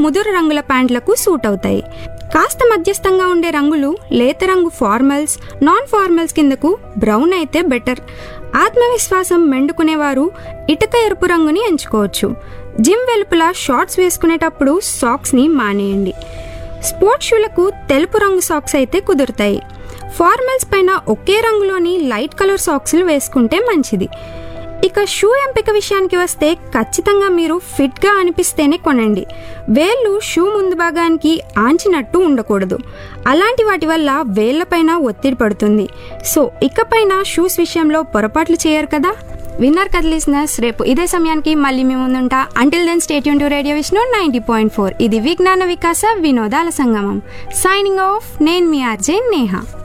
ముదురు రంగుల ప్యాంట్లకు సూట్ అవుతాయి కాస్త మధ్యస్థంగా ఉండే రంగులు లేత రంగు ఫార్మల్స్ నాన్ ఫార్మల్స్ కిందకు బ్రౌన్ అయితే బెటర్ ఆత్మవిశ్వాసం మెండుకునేవారు ఇటుక ఎరుపు రంగుని ఎంచుకోవచ్చు జిమ్ వెలుపల షార్ట్స్ వేసుకునేటప్పుడు సాక్స్ని మానేయండి స్పోర్ట్స్ షూలకు తెలుపు రంగు సాక్స్ అయితే కుదురుతాయి ఫార్మల్స్ పైన ఒకే రంగులోని లైట్ కలర్ సాక్స్లు వేసుకుంటే మంచిది ఇక షూ ఎంపిక విషయానికి వస్తే ఖచ్చితంగా మీరు ఫిట్గా అనిపిస్తేనే కొనండి వేళ్ళు షూ ముందు భాగానికి ఆంచినట్టు ఉండకూడదు అలాంటి వాటి వల్ల వేళ్లపైన ఒత్తిడి పడుతుంది సో ఇకపైన షూస్ విషయంలో పొరపాట్లు చేయరు కదా విన్నర్ కదా లిసినర్స్ రేపు ఇదే సమయానికి మళ్ళీ మీ ముందుంటా అంటిల్ దెన్ స్టేట్ యూన్ to radio Vishnu ninety point four ఇది విజ్ఞాన వికాస వినోదాల సంగమం సైనింగ్ ఆఫ్ నేను మీ ఆర్జే నేహా